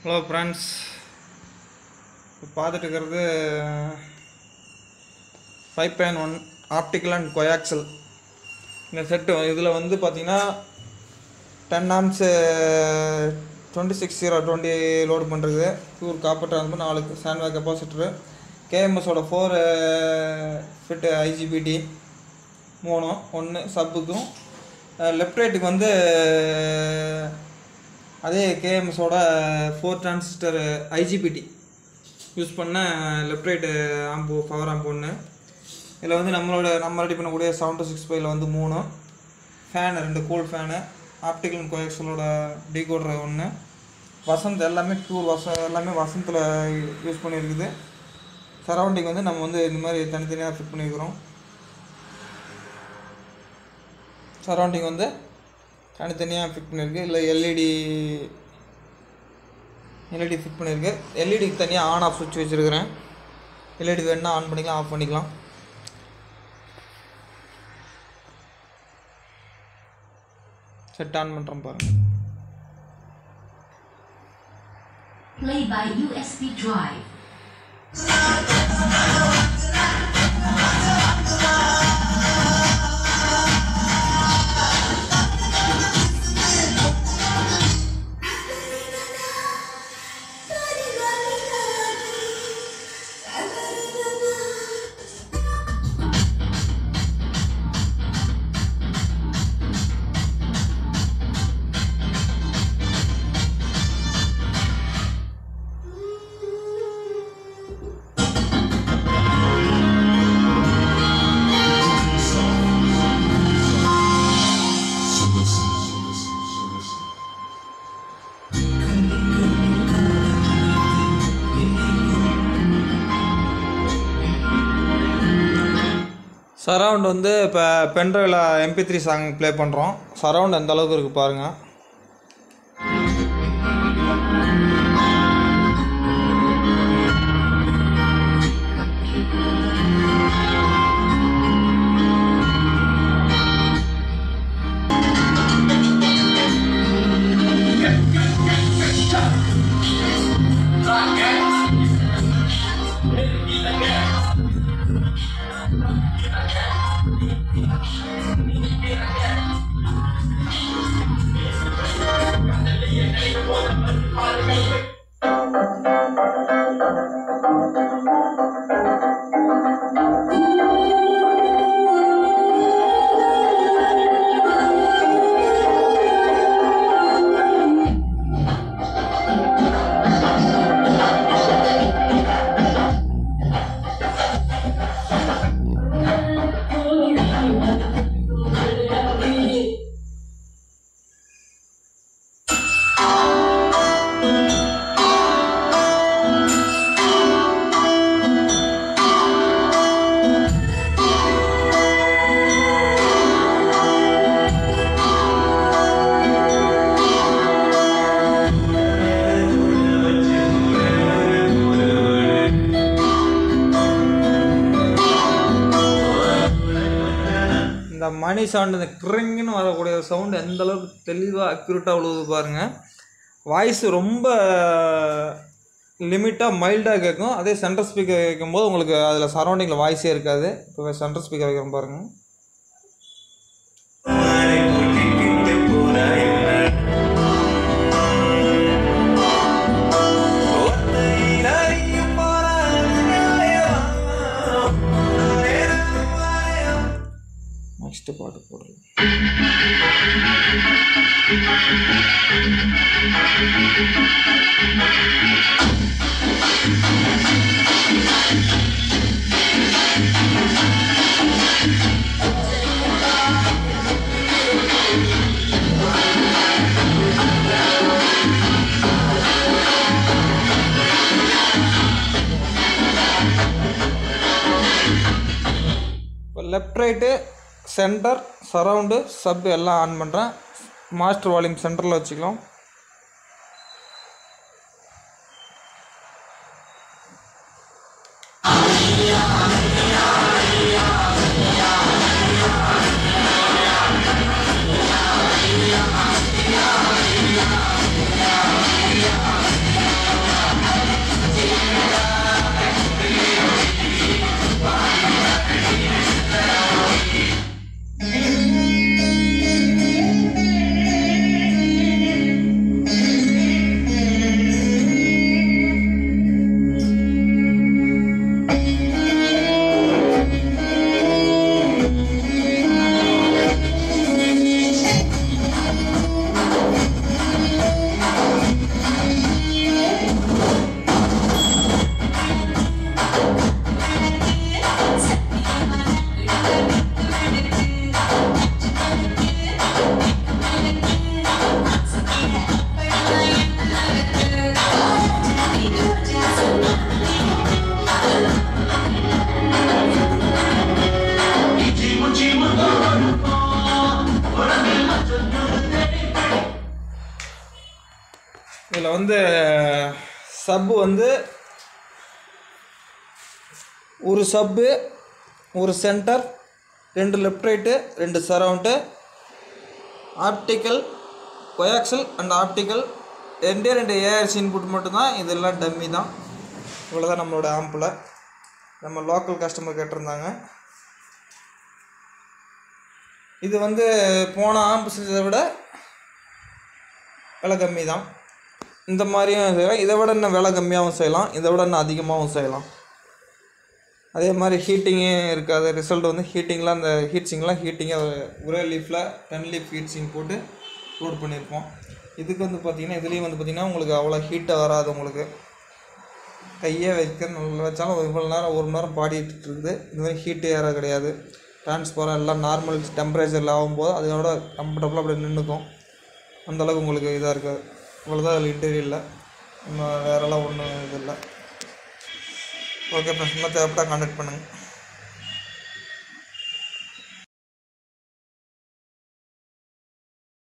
Hello friends இப்போ பார்த்துட்டு இருக்கிறது five point one optical and coaxial இந்த செட்டு இதில் வந்து பார்த்தீங்கன்னா ten amps twenty six zero twenty load பண்ணுறது பியூர் காப்பர் ட்ரான்ஸ்பர் நாலு சாண்ட்வே கெப்பாசிட்டரு கேஎம்எஸோட ஃபோர் ஃபிட்டு ஐஜிபிடி மூணு ஒன்று சப்புக்கும் லெஃப்ட் ரைட்டுக்கு வந்து அதே கேஎம்எஸோட ஃபோர் டிரான்சிஸ்டர் ஐஜிபிடி யூஸ் பண்ண left right amp power amp ஒன்று இதில் வந்து நம்மளோட நம்ம ரெடி பண்ணக்கூடிய செவன் டூ சிக்ஸ் ஃபைவ்ல வந்து மூணு ஃபேனு ரெண்டு கூல் ஃபேனு ஆப்டிக்கல் அண்ட் கோஎக்ஸலோட டீகோடர் ஒன்று வசந்த் எல்லாமே பியூர் வச எல்லாமே வசந்தில் யூஸ் பண்ணியிருக்குது சரௌண்டிங் வந்து நம்ம வந்து இந்த மாதிரி தனித்தனியாக ஃபிட் பண்ணியிருக்கிறோம் சரௌண்டிங் வந்து தனித்தனியாக ஃபிட் பண்ணியிருக்கு இல்லை எல்இடி எல்இடி ஃபிட் பண்ணியிருக்கு எல்இடிக்கு தனியாக ஆன் ஆஃப் சுவிட்ச் வச்சுருக்கிறேன் எல்இடி வேணுன்னா ஆன் பண்ணிக்கலாம் ஆஃப் பண்ணிக்கலாம் செட் ஆன் பண்ணுறோம் பாருங்கள் Play by USB drive. Surround வந்து இப்போ பென்ட்ரைவில் எம்பி த்ரீ சாங் ப்ளே பண்ணுறோம் சரவுண்ட் எந்த அளவுக்கு இருக்குது பாருங்கள் இந்த மணி சவுண்ட் இந்த கிரிங்குன்னு வரக்கூடிய சவுண்டு எந்த அளவுக்கு தெளிவாக அக்யூரேட்டாக விழுவுது பாருங்கள் வாய்ஸ் ரொம்ப லிமிட்டாக மைல்டாக கேட்கும் அதே சென்டர் ஸ்பீக்கர் வைக்கும்போது உங்களுக்கு அதில் சரௌண்டிங்கில் வாய்ஸே இருக்காது இப்போ சென்டர் ஸ்பீக்கர் வைக்கிறோம் பாருங்கள் நெக்ஸ்ட் பாட்டு போடுறேன் இப்போ left right centre surround sub எல்லாம் ஆன் பண்ணுறேன் மாஸ்டர் வால்யூம் சென்டரில் வச்சுக்கலாம் இதில் வந்து சப்பு வந்து ஒரு சப்பு ஒரு சென்டர் ரெண்டு லெஃப்ட் ரைட்டு ரெண்டு surround optical coaxial and optical ரெண்டே ரெண்டு ஏஆர்சி இன்புட் மட்டும்தான் இதெல்லாம் டம்மி தான் இவ்வளோதான் நம்மளோட ஆம்பில் நம்ம லோக்கல் கஸ்டமர் கேட்டிருந்தாங்க இது வந்து போன ஆம்பு செஞ்சதை விட விலை கம்மி தான் இந்த மாதிரியும் செய்யலாம் இதை விட இன்னும் விலை கம்மியாகவும் செய்யலாம் இதை விட இன்னும் அதிகமாகவும் செய்யலாம் அதே மாதிரி ஹீட்டிங்கே இருக்காது ரிசல்ட் வந்து ஹீட்டிங்லாம் அந்த ஹீட் சிங்லாம் ஹீட்டிங்காக ஒரே லீஃபில் டென் லீஃப் ஹீட் சிங் போட்டு லோட் பண்ணியிருப்போம் இதுக்கு வந்து பார்த்திங்கன்னா இதுலேயும் வந்து பார்த்திங்கன்னா உங்களுக்கு அவ்வளோ ஹீட்டாக வராது உங்களுக்கு கையே வைக்க நல்லா வச்சாலும் இவ்வளோ நேரம் ஒரு மணி நேரம் பாடிட்டு இருக்குது இந்த மாதிரி ஹீட்டு ஏற கிடையாது டிரான்ஸ்பரம் எல்லாம் நார்மல் டெம்பரேச்சரில் ஆகும்போது அதோட கம்ஃபர்டபுளாக அப்படி நின்றுக்கும் அந்தளவுக்கு உங்களுக்கு இதாக இருக்காது இவ்வளோதான் அதில் இன்டீரியரில் இன்னும் வேறெல்லாம் ஒன்றும் இது இல்லை ஓகே ஃப்ரெண்ட்ஸ் இன்னும் தேவைப்பட்டால் கான்டாக்ட் பண்ணுங்கள்